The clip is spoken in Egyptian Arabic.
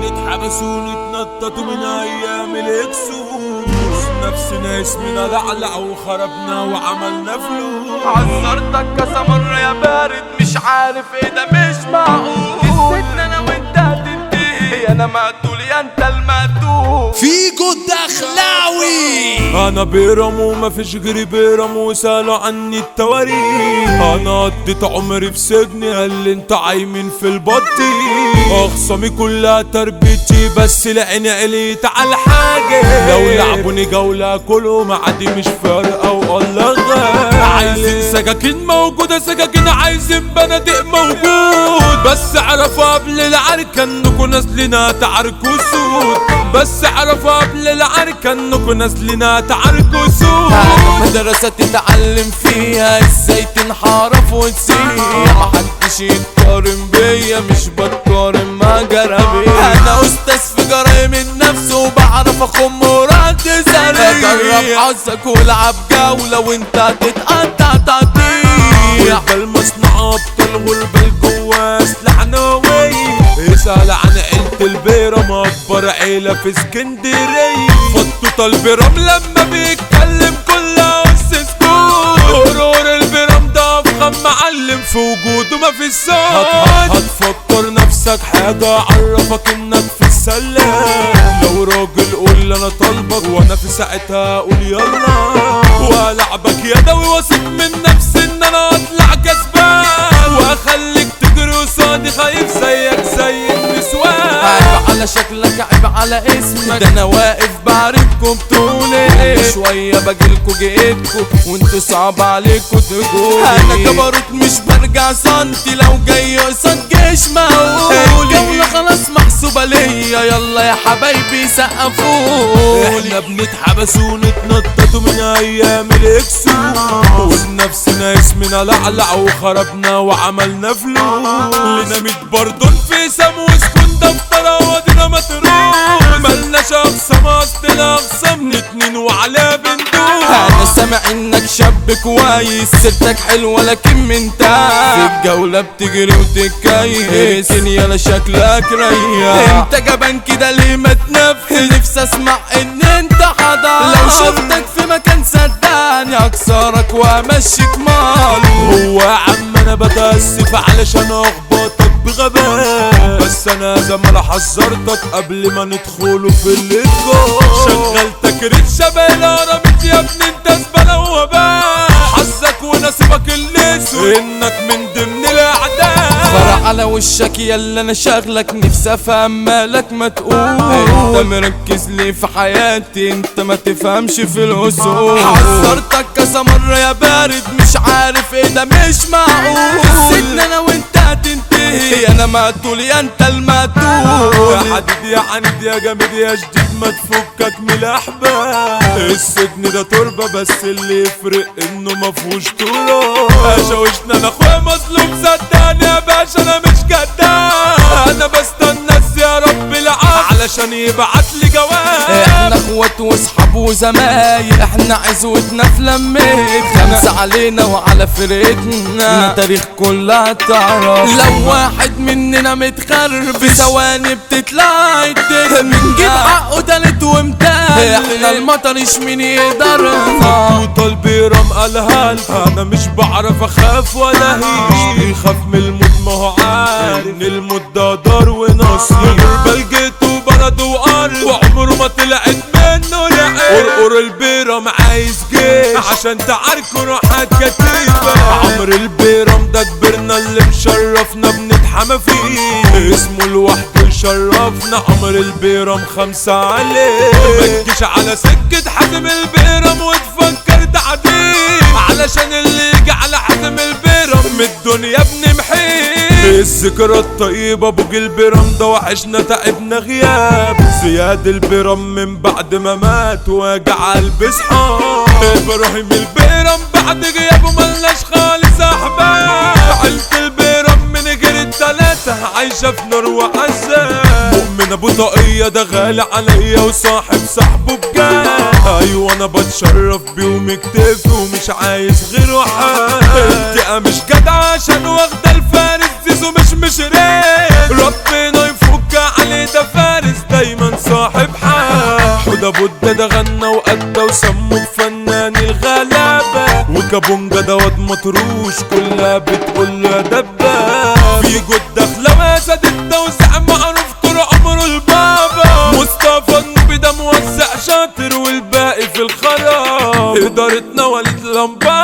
بنتحبس ونتنطط من ايام الاكسوس نفسنا اسمنا لعلع وخربنا وعملنا فلوس عذرتك كذا مرة يا بارد مش عارف ايه ده مش معقول قصتنا انا وانت هتنتهي انا مقتول يا انت المقتول فيجو الدخلاوي انا بيرم ومفيش غيري بيرم وسالوا عني التواريخ انا قضيت عمري في سجن قال لي انت عايمين في البطيخ اخصامي كلها تربيتي بس لعيني قليت على حاجه لو لعبوني جوله كلهم عادي مش فارقه والله غير عايزين سكاكين موجوده سكاكين عايزين بنادق موجود بس اعرفوا قبل العركه انكم نازلين تعاركوا سود بس اعرفوا قبل العركه انكم نازلين تعاركوا سود مدرسة تتعلم فيها ازاي تنحرف وتسيح محدش يتقارن بيا مش بتقارن مع جرابي انا استاذ في جرايم النفس وبعرف اخم ورد سريع جرب حظك والعب جولة وانت هتتقطع تقطيع بالمصنع ابطال غربة جوا سلاح نووي اسأل عن عيلة البيرم اكبر عيلة في اسكندرية فطوطة البيرم لما بيتكلم كلها اس سكوت غرور البيرم ده افخم معلم في وجوده ما في الصوت هتفكر نفسك حاجة عرفك انك في السلام لو راجل قول انا طالبك وانا في ساعتها اقول يلا والعبك يدوي واثق من نفسي ان انا اطلع كسبان واخليك تجري قصادي خايف زيك زي النسوان عيب على شكلك عيب على اسمك ده انا واقف بعرفكم بطولي شوية باجيلكوا جيتكوا وانتوا صعب عليكوا تقولي انا جبروت مش برجع سنتي لو جاي قصاد جيش مهول الجولة خلاص محسوبة ليا يلا يا حبايبي سقفولي احنا بنتحبس ونتنطط من ايام الاكسو ونفسنا اسمنا لعلع وخربنا وعملنا فلوس لنا ميت بردون في سم وسكون دفتر ودينا متروس ملناش اقسام اصل الاقسام اتنين وعلى بندوس انا سامع انك شاب كويس سيرتك حلوه لكن من تحت في الجوله بتجري وتتكيس يلا شكلك ريح انت جبان كده ليه ما تنفذ نفسي اسمع ان انت حضر لو شفتك في مكان صدقني اكسرك وامشيك مال هو يا عم انا بتاسف علشان اخبطك بغباء بس انا زمان حذرتك قبل ما ندخلوا في الليجو شغلتك ريت شبه رميت يا ابني انت زباله وهباء حظك ونصيبك اللي اسود انك من ضمن الاعداء فرع على وشك يلا انا شغلك نفسي افهم مالك ما تقول انت مركز ليه في حياتي انت ما تفهمش في الاصول حذرتك كذا مرة يا بارد مش عارف ايه ده مش معقول قصتنا انا وانت هتنتهي انا مقتول يا انت يا المقتول حديد يا عنيد يا جامد يا شديد ما تفكك من الاحباب السجن ده تربة بس اللي يفرق انه ما فيهوش تراب شوشنا انا اخويا مظلوم صدقني يا باشا انا مش جداد انا بستنى يا رب العافية علشان يبعت لي جواب احنا اخوات واصحاب وزمايل احنا عزوتنا في لميت خمسة علينا وعلى فرقتنا التاريخ كلها تعرف لو واحد مننا متخرب في ثواني بتطلع الدنيا بنجيب حقه تالت ومتالت احنا المطرش مين يقدرنا فوطة البيرم قالها لي، انا مش بعرف اخاف ولا هيش بيخاف من الموت ما هو عارف ان الموت ده دار ونصيب بلجته بلد وارض وعمره ما طلعت منه رعاية قرقر البيرم عايز جيش عشان تعاركوا روحات كتيبة عمر البيرم ده كبرنا اللي مشرفنا بنتحمى فيه اسمه لوحده يشرفنا عمر البيرم خمسة عليه ما تجيش على سكة حاتم البيرم وتفكر تعديه علشان اللي يجي على حاتم البيرم من الدنيا بنمحيه الذكرى الطيبة ابو البيرم ده وحشنا تعبنا غياب زياد البيرم من بعد ما مات واجع قلب صحاب ابراهيم البيرم بعد غيابه ملناش خالص احباب عيلة البيرم من غير التلاتة عايشة في نار وعذاب مؤمن ابو طاقية ده غالي عليا وصاحب صاحبه بجد ايوه انا بتشرف بيه ومكتفي ومش عايز غيره حد الدقة مش جدع عشان واخدة الفارس زيزو مش مشري ربنا يفك عليه ده فارس ده غنى وأدى وسموه فنان الغلابة وكابونجا ده واد مطروش كلها بتقول له يا دباب في جود داخلة ما سد التوزيع معروف طول عمره البابا مصطفى النوبي ده موزع شاطر والباقي في الخراب إدارتنا وليد لمبا